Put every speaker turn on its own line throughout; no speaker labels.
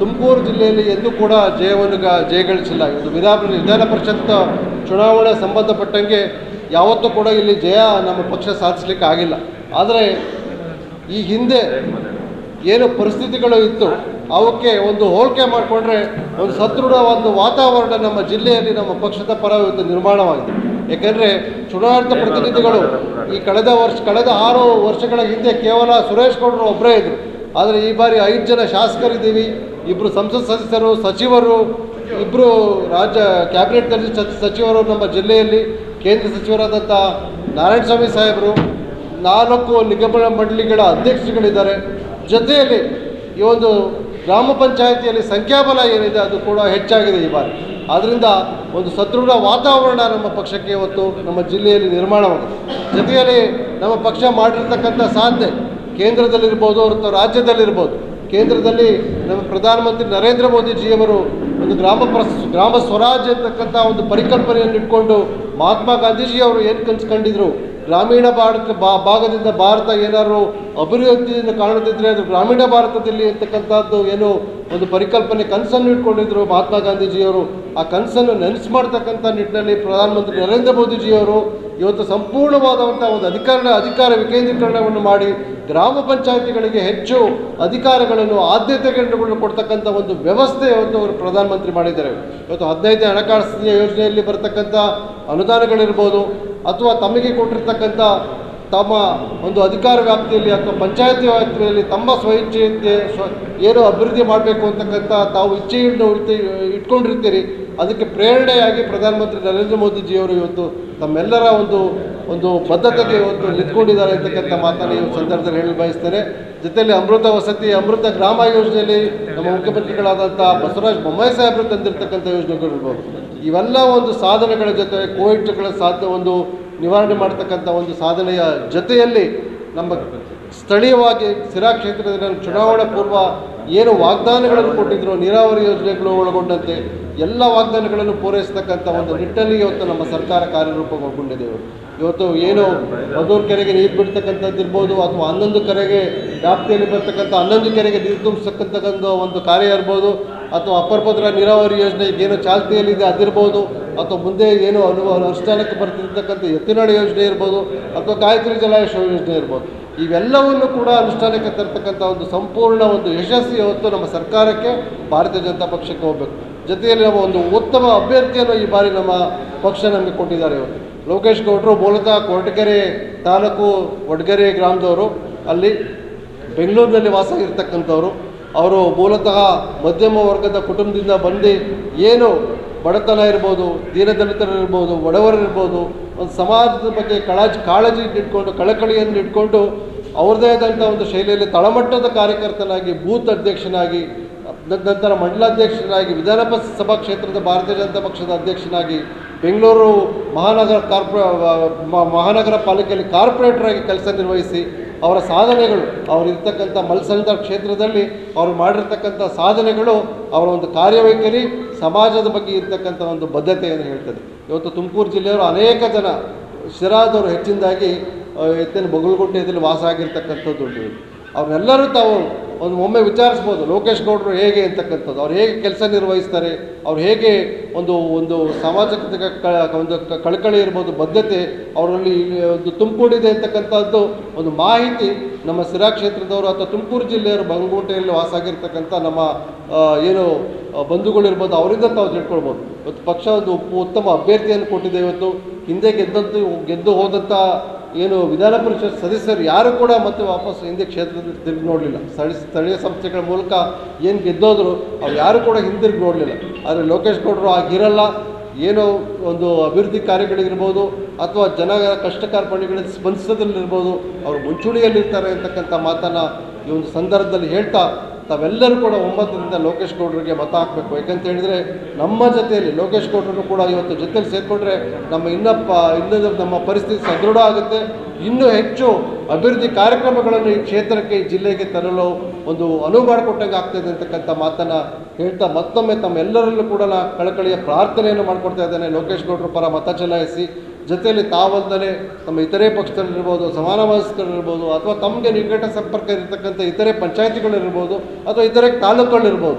ತುಮಕೂರು ಜಿಲ್ಲೆಯಲ್ಲಿ ಎಂದೂ ಕೂಡ ಜಯವನ್ನು ಗ ಜಯಗಳಿಸಿಲ್ಲ ಇದು ವಿಧಾನ ವಿಧಾನ ಪರಿಷತ್ ಚುನಾವಣೆ ಸಂಬಂಧಪಟ್ಟಂಗೆ ಯಾವತ್ತೂ ಕೂಡ ಇಲ್ಲಿ ಜಯ ನಮ್ಮ ಪಕ್ಷ ಸಾಧಿಸಲಿಕ್ಕೆ ಆಗಿಲ್ಲ ಆದರೆ ಈ ಹಿಂದೆ ಏನು ಪರಿಸ್ಥಿತಿಗಳು ಇತ್ತು ಅವಕ್ಕೆ ಒಂದು ಹೋಲಿಕೆ ಮಾಡಿಕೊಂಡ್ರೆ ಒಂದು ಸದೃಢ ಒಂದು ವಾತಾವರಣ ನಮ್ಮ ಜಿಲ್ಲೆಯಲ್ಲಿ ನಮ್ಮ ಪಕ್ಷದ ಪರ ಇವತ್ತು ನಿರ್ಮಾಣವಾಗಿದೆ ಏಕೆಂದರೆ ಚುನಾಯಿತ ಪ್ರತಿನಿಧಿಗಳು ಈ ಕಳೆದ ವರ್ಷ ಕಳೆದ ಆರು ವರ್ಷಗಳ ಹಿಂದೆ ಕೇವಲ ಸುರೇಶ್ ಗೌಡರು ಒಬ್ಬರೇ ಇದ್ದರು ಆದರೆ ಈ ಬಾರಿ ಐದು ಜನ ಶಾಸಕರಿದ್ದೀವಿ ಇಬ್ಬರು ಸಂಸತ್ ಸದಸ್ಯರು ಸಚಿವರು ಇಬ್ಬರು ರಾಜ್ಯ ಕ್ಯಾಬಿನೆಟ್ನಲ್ಲಿ ಸಚ್- ಸಚಿವರು ನಮ್ಮ ಜಿಲ್ಲೆಯಲ್ಲಿ ಕೇಂದ್ರ ಸಚಿವರಾದಂಥ ನಾರಾಯಣಸ್ವಾಮಿ ಸಾಹೇಬರು ನಾಲ್ಕು ನಿಗಮ ಮಂಡಳಿಗಳ ಅಧ್ಯಕ್ಷರುಗಳಿದ್ದಾರೆ ಜೊತೆಯಲ್ಲಿ ಈ ಒಂದು ಗ್ರಾಮ ಪಂಚಾಯಿತಿಯಲ್ಲಿ ಸಂಖ್ಯಾಬಲ ಏನಿದೆ ಅದು ಕೂಡ ಹೆಚ್ಚಾಗಿದೆ ಈ ಬಾರಿ ಆದ್ದರಿಂದ ಒಂದು ಸದೃಢ ವಾತಾವರಣ ನಮ್ಮ ಪಕ್ಷಕ್ಕೆ ಇವತ್ತು ನಮ್ಮ ಜಿಲ್ಲೆಯಲ್ಲಿ ನಿರ್ಮಾಣವಾಗಿದೆ ಜೊತೆಯಲ್ಲಿ ನಮ್ಮ ಪಕ್ಷ ಮಾಡಿರ್ತಕ್ಕಂಥ ಸಾಧನೆ ಕೇಂದ್ರದಲ್ಲಿರ್ಬೋದು ಅಥವಾ ರಾಜ್ಯದಲ್ಲಿರ್ಬೋದು ಕೇಂದ್ರದಲ್ಲಿ ನಮ್ಮ ಪ್ರಧಾನಮಂತ್ರಿ ನರೇಂದ್ರ ಮೋದಿಜಿಯವರು ಒಂದು ಗ್ರಾಮ ಪ್ರಸ್ ಗ್ರಾಮ ಸ್ವರಾಜ್ ಅಂತಕ್ಕಂಥ ಒಂದು ಪರಿಕಲ್ಪನೆಯನ್ನು ಇಟ್ಕೊಂಡು ಮಹಾತ್ಮ ಗಾಂಧೀಜಿಯವರು ಏನು ಕನ್ಸ್ಕೊಂಡಿದ್ರು ಗ್ರಾಮೀಣ ಭಾರತ ಬಾ ಭಾಗದಿಂದ ಭಾರತ ಏನಾದ್ರು ಅಭಿವೃದ್ಧಿಯನ್ನು ಕಾಣುತ್ತಿದ್ರೆ ಅದು ಗ್ರಾಮೀಣ ಭಾರತದಲ್ಲಿ ಅಂತಕ್ಕಂಥದ್ದು ಏನು ಒಂದು ಪರಿಕಲ್ಪನೆ ಕನಸನ್ನು ಇಟ್ಕೊಂಡಿದ್ರು ಮಹಾತ್ಮ ಗಾಂಧೀಜಿಯವರು ಆ ಕನಸನ್ನು ನೆನೆಸು ಮಾಡ್ತಕ್ಕಂಥ ನಿಟ್ಟಿನಲ್ಲಿ ಪ್ರಧಾನಮಂತ್ರಿ ನರೇಂದ್ರ ಮೋದಿಜಿಯವರು ಇವತ್ತು ಸಂಪೂರ್ಣವಾದಂಥ ಒಂದು ಅಧಿಕಾರ ಅಧಿಕಾರ ವಿಕೇಂದ್ರೀಕರಣವನ್ನು ಮಾಡಿ ಗ್ರಾಮ ಪಂಚಾಯತಿಗಳಿಗೆ ಹೆಚ್ಚು ಅಧಿಕಾರಗಳನ್ನು ಆದ್ಯತೆಗಳನ್ನು ಕೊಡ್ತಕ್ಕಂಥ ಒಂದು ವ್ಯವಸ್ಥೆ ಇವತ್ತು ಅವರು ಪ್ರಧಾನಮಂತ್ರಿ ಮಾಡಿದ್ದಾರೆ ಇವತ್ತು ಹದಿನೈದನೇ ಹಣಕಾಸಿನ ಯೋಜನೆಯಲ್ಲಿ ಬರ್ತಕ್ಕಂಥ ಅನುದಾನಗಳಿರ್ಬೋದು ಅಥವಾ ತಮಗೆ ಕೊಟ್ಟಿರ್ತಕ್ಕಂಥ ತಮ್ಮ ಒಂದು ಅಧಿಕಾರ ವ್ಯಾಪ್ತಿಯಲ್ಲಿ ಅಥವಾ ಪಂಚಾಯತಿ ವ್ಯಾಪ್ತಿಯಲ್ಲಿ ತಮ್ಮ ಸ್ವಇಚ್ಛೆಯಂತೆ ಸ್ವ ಏನು ಅಭಿವೃದ್ಧಿ ಮಾಡಬೇಕು ಅಂತಕ್ಕಂಥ ತಾವು ಇಚ್ಛೆಯನ್ನು ಇರ್ತಿ ಇಟ್ಕೊಂಡಿರ್ತೀರಿ ಅದಕ್ಕೆ ಪ್ರೇರಣೆಯಾಗಿ ಪ್ರಧಾನಮಂತ್ರಿ ನರೇಂದ್ರ ಮೋದಿಜಿಯವರು ಇವತ್ತು ತಮ್ಮೆಲ್ಲರ ಒಂದು ಒಂದು ಬದ್ಧತೆಗೆ ಇವತ್ತು ನಿಂತ್ಕೊಂಡಿದ್ದಾರೆ ಅಂತಕ್ಕಂಥ ಮಾತನ್ನು ಈ ಸಂದರ್ಭದಲ್ಲಿ ಹೇಳಿ ಬಯಸ್ತೇನೆ ಜೊತೆಯಲ್ಲಿ ಅಮೃತ ವಸತಿ ಅಮೃತ ಗ್ರಾಮ ಯೋಜನೆಯಲ್ಲಿ ನಮ್ಮ ಮುಖ್ಯಮಂತ್ರಿಗಳಾದಂಥ ಬಸವರಾಜ ಬೊಮ್ಮಾಯಿ ಸಾಹೇಬರು ತಂದಿರತಕ್ಕಂಥ ಯೋಜನೆಗಳಿರ್ಬೋದು ಇವೆಲ್ಲ ಒಂದು ಸಾಧನೆಗಳ ಜೊತೆ ಕೋವಿಡ್ಗಳ ಸಾಧ್ಯ ಒಂದು ನಿವಾರಣೆ ಮಾಡ್ತಕ್ಕಂಥ ಒಂದು ಸಾಧನೆಯ ಜೊತೆಯಲ್ಲಿ ನಮ್ಮ ಸ್ಥಳೀಯವಾಗಿ ಸಿರಾ ಕ್ಷೇತ್ರದಲ್ಲಿ ಚುನಾವಣಾ ಪೂರ್ವ ಏನು ವಾಗ್ದಾನಗಳನ್ನು ಕೊಟ್ಟಿದ್ರು ನೀರಾವರಿ ಯೋಜನೆಗಳು ಒಳಗೊಂಡಂತೆ ಎಲ್ಲ ವಾಗ್ದಾನಗಳನ್ನು ಪೂರೈಸ್ತಕ್ಕಂಥ ಒಂದು ನಿಟ್ಟಲ್ಲಿ ಇವತ್ತು ನಮ್ಮ ಸರ್ಕಾರ ಕಾರ್ಯರೂಪಗೊಂಡಿದೆ ಇವತ್ತು ಏನು ಮಧೂರು ಕೆರೆಗೆ ನೀರು ಬಿಡ್ತಕ್ಕಂಥದ್ದು ಇರ್ಬೋದು ಅಥವಾ ಹನ್ನೊಂದು ಕೆರೆಗೆ ವ್ಯಾಪ್ತಿಯಲ್ಲಿ ಬರ್ತಕ್ಕಂಥ ಹನ್ನೊಂದು ಕೆರೆಗೆ ನೀರು ತುಂಬಿಸ್ತಕ್ಕಂಥ ಒಂದು ಕಾರ್ಯ ಇರ್ಬೋದು ಅಥವಾ ಅಪ್ಪರ್ ಭದ್ರಾ ನೀರಾವರಿ ಯೋಜನೆ ಏನು ಚಾಲ್ತಿಯಲ್ಲಿದೆ ಅದಿರ್ಬೋದು ಅಥವಾ ಮುಂದೆ ಏನು ಅನು ಅನುಷ್ಠಾನಕ್ಕೆ ಬರ್ತಿರ್ತಕ್ಕಂಥ ಎತ್ತಿನಾಡು ಯೋಜನೆ ಇರ್ಬೋದು ಅಥವಾ ಗಾಯತ್ರಿ ಜಲಾಶಯ ಯೋಜನೆ ಇರ್ಬೋದು ಇವೆಲ್ಲವನ್ನು ಕೂಡ ಅನುಷ್ಠಾನಕ್ಕೆ ತರ್ತಕ್ಕಂಥ ಒಂದು ಸಂಪೂರ್ಣ ಒಂದು ಯಶಸ್ಸು ಇವತ್ತು ನಮ್ಮ ಸರ್ಕಾರಕ್ಕೆ ಭಾರತೀಯ ಜನತಾ ಪಕ್ಷಕ್ಕೆ ಹೋಗಬೇಕು ಜೊತೆಯಲ್ಲಿ ನಮ್ಮ ಒಂದು ಉತ್ತಮ ಅಭ್ಯರ್ಥಿಯನ್ನು ಈ ಬಾರಿ ನಮ್ಮ ಪಕ್ಷ ನಮಗೆ ಕೊಟ್ಟಿದ್ದಾರೆ ಇವತ್ತು ಲೋಕೇಶ್ ಗೌಡರು ಮೂಲತಃ ಕೊರಟಗೆರೆ ತಾಲೂಕು ವಡ್ಗೆರೆ ಗ್ರಾಮದವರು ಅಲ್ಲಿ ಬೆಂಗಳೂರಿನಲ್ಲಿ ವಾಸ ಇರ್ತಕ್ಕಂಥವ್ರು ಅವರು ಮೂಲತಃ ಮಧ್ಯಮ ವರ್ಗದ ಕುಟುಂಬದಿಂದ ಬಂದು ಏನು ಬಡತನ ಇರ್ಬೋದು ದೀನದಲಿತರಿರ್ಬೋದು ಬಡವರಿರ್ಬೋದು ಒಂದು ಸಮಾಜದ ಬಗ್ಗೆ ಕಾಳಜಿ ಕಾಳಜಿ ಇಟ್ಕೊಂಡು ಕಳಕಳಿಯನ್ನು ಇಟ್ಕೊಂಡು ಅವ್ರದ್ದೇ ಆದಂಥ ಒಂದು ಶೈಲಿಯಲ್ಲಿ ತಳಮಟ್ಟದ ಕಾರ್ಯಕರ್ತನಾಗಿ ಬೂತ್ ಅಧ್ಯಕ್ಷನಾಗಿ ನ- ನಂತರ ಮಂಡಲಾಧ್ಯಕ್ಷನಾಗಿ ವಿಧಾನ ಪ- ಸಭಾ ಕ್ಷೇತ್ರದ ಭಾರತೀಯ ಜನತಾ ಪಕ್ಷದ ಅಧ್ಯಕ್ಷನಾಗಿ ಬೆಂಗಳೂರು ಮಹಾನಗರ ಕಾರ್ಪೊ ಮ- ಮಹಾನಗರ ಪಾಲಿಕೆಯಲ್ಲಿ ಕಾರ್ಪೊರೇಟರ್ ಆಗಿ ಕೆಲಸ ನಿರ್ವಹಿಸಿ ಅವರ ಸಾಧನೆಗಳು ಅವರು ಇರ್ತಕ್ಕಂಥ ಮಲ್ಸಂದ್ರ ಕ್ಷೇತ್ರದಲ್ಲಿ ಅವರು ಮಾಡಿರ್ತಕ್ಕಂಥ ಸಾಧನೆಗಳು ಅವರ ಒಂದು ಕಾರ್ಯವೈಖರಿ ಸಮಾಜದ ಬಗ್ಗೆ ಇರ್ತಕ್ಕಂಥ ಒಂದು ಬದ್ಧತೆಯನ್ನು ಹೇಳ್ತದೆ ಇವತ್ತು ತುಮಕೂರು ಜಿಲ್ಲೆಯವರು ಅನೇಕ ಜನ ಶಿರಾದವರು ಹೆಚ್ಚಿನದಾಗಿ ಆ, ಎತ್ತಿನ ಬಗಲಗುಂಟೆಯಲ್ಲಿ ವಾಸ ಆಗಿರ್ತಕ್ಕಂಥದ್ದು ಉಂಟು ಅವ್ರನ್ನೆಲ್ಲರೂ ತಾವು ಒಂದು ಒಮ್ಮೆ ವಿಚಾರಿಸ್ಬೋದು ಲೋಕೇಶ್ ಗೌಡರು ಹೇಗೆ ಅಂತಕ್ಕಂಥದ್ದು ಅವ್ರು ಹೇಗೆ ಕೆಲಸ ನಿರ್ವಹಿಸ್ತಾರೆ ಅವ್ರು ಹೇಗೆ ಒಂದು ಒಂದು ಸಾಮಾಜಿಕ ಕ- ಒಂದು ಕ- ಕಳಕಳಿ ಇರ್ಬೋದು ಬದ್ಧತೆ ಅವರಲ್ಲಿ ಒಂದು ತುಂಬಿಕೊಂಡಿದೆ ಅಂತಕ್ಕಂಥದ್ದು ಒಂದು ಮಾಹಿತಿ ನಮ್ಮ ಸಿರಾ ಕ್ಷೇತ್ರದವರು ಅಥವಾ ತುಮಕೂರು ಜಿಲ್ಲೆಯವರು ಬಂಗುಂಟೆಯಲ್ಲಿ ವಾಸ ಆಗಿರ್ತಕ್ಕಂಥ ನಮ್ಮ ಆ, ಏನು ಆ, ಬಂಧುಗಳಿರ್ಬೋದು ಅವರಿಂದ ತಾವು ತಿಳ್ಕೊಳ್ಬೋದು ಇವತ್ತು ಪಕ್ಷ ಒಂದು ಉಪ್- ಉತ್ತಮ ಅಭ್ಯರ್ಥಿಯನ್ನು ಕೊಟ್ಟಿದೆ ಇವತ್ತು ಹಿಂದೆ ಗೆದ್ದಂತೂ ಗೆದ್ದು ಹೋದಂಥ ಏನು ವಿಧಾನ ಪರಿಷತ್ ಸದಸ್ಯರು ಯಾರು ಕೂಡ ಮತ್ತೆ ವಾಪಸ್ ಹಿಂದೆ ಕ್ಷೇತ್ರದಲ್ಲಿ ತಿರುಗಿ ನೋಡಲಿಲ್ಲ ಸ್ಥಳೀಯ ಸ್ಥಳೀಯ ಸಂಸ್ಥೆಗಳ ಮೂಲಕ ಏನು ಗೆದ್ದೋದ್ರು ಅವ್ರು ಯಾರು ಕೂಡ ಹಿಂದಿರುಗಿ ನೋಡಲಿಲ್ಲ ಆದರೆ ಲೋಕೇಶ್ ಗೌಡರು ಆಗಿರಲ್ಲ ಏನೋ ಒಂದು ಅಭಿವೃದ್ಧಿ ಕಾರ್ಯಗಳಿರ್ಬೋದು ಅಥವಾ ಜನ ಕಷ್ಟ ಕಾರ್ಪಣ್ಯಗಳಿಗೆ ಸ್ಪಂದಿಸೋದ್ರಲ್ಲಿರ್ಬೋದು ಅವರು ಮುಂಚೂಣಿಯಲ್ಲಿರ್ತಾರೆ ಅಂತಕ್ಕಂಥ ಮಾತನ್ನು ಈ ಒಂದು ಸಂದರ್ಭದಲ್ಲಿ ಹೇಳ್ತಾ ತಾವೆಲ್ಲರೂ ಕೂಡ ಒಂಬತ್ತರಿಂದ ಲೋಕೇಶ್ ಗೌಡರಿಗೆ ಮತ ಹಾಕಬೇಕು ಯಾಕಂತ ಹೇಳಿದರೆ ನಮ್ಮ ಜೊತೆಯಲ್ಲಿ ಲೋಕೇಶ್ ಗೌಡರು ಕೂಡ ಇವತ್ತು ಜೊತೆಲಿ ಸೇರಿಕೊಂಡ್ರೆ ನಮ್ಮ ಇನ್ನಪ್ಪ ಇನ್ನೊಂದು ನಮ್ಮ ಪರಿಸ್ಥಿತಿ ಸದೃಢ ಆಗುತ್ತೆ ಇನ್ನೂ ಹೆಚ್ಚು ಅಭಿವೃದ್ಧಿ ಕಾರ್ಯಕ್ರಮಗಳನ್ನು ಈ ಕ್ಷೇತ್ರಕ್ಕೆ ಈ ಜಿಲ್ಲೆಗೆ ತರಲು ಒಂದು ಅನುವು ಮಾಡಿಕೊಟ್ಟಂಗೆ ಆಗ್ತದೆ ಅಂತಕ್ಕಂಥ ಮಾತನ್ನು ಹೇಳ್ತಾ ಮತ್ತೊಮ್ಮೆ ತಮ್ಮೆಲ್ಲರಲ್ಲೂ ಕೂಡ ನಾ ಕಳಕಳಿಯ ಪ್ರಾರ್ಥನೆಯನ್ನು ಮಾಡಿಕೊಡ್ತಾ ಇದ್ದೇನೆ ಲೋಕೇಶ್ ಗೌಡರ ಪರ ಮತ ಚಲಾಯಿಸಿ ಜೊತೆಯಲ್ಲಿ ತಾವಲ್ಲದೆ ನಮ್ಮ ಇತರೆ ಪಕ್ಷದಲ್ಲಿರ್ಬೋದು ಸಮಾನ ವಯಸ್ಕರಿರ್ಬೋದು ಅಥವಾ ತಮಗೆ ನಿಕಟ ಸಂಪರ್ಕ ಇರತಕ್ಕಂಥ ಇತರೆ ಪಂಚಾಯತಿಗಳಿರ್ಬೋದು ಅಥವಾ ಇತರೆ ತಾಲೂಕುಗಳಿರ್ಬೋದು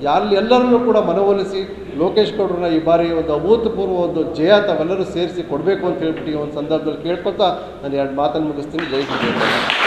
ಯಾರಲ್ಲಿ ಎಲ್ಲರನ್ನೂ ಕೂಡ ಮನವೊಲಿಸಿ ಲೋಕೇಶ್ ಗೌಡ್ರನ್ನ ಈ ಬಾರಿ ಒಂದು ಅಭೂತಪೂರ್ವ ಒಂದು ಜಯ ತಾವೆಲ್ಲರೂ ಸೇರಿಸಿ ಕೊಡಬೇಕು ಅಂತ ಹೇಳ್ಬಿಟ್ಟು ಈ ಒಂದು ಸಂದರ್ಭದಲ್ಲಿ ಕೇಳ್ಕೊತಾ ನಾನು ಎರಡು ಮಾತನ್ನು ಮುಗಿಸ್ತೀನಿ ಜೈ ಶ್ರೀರಾಮ್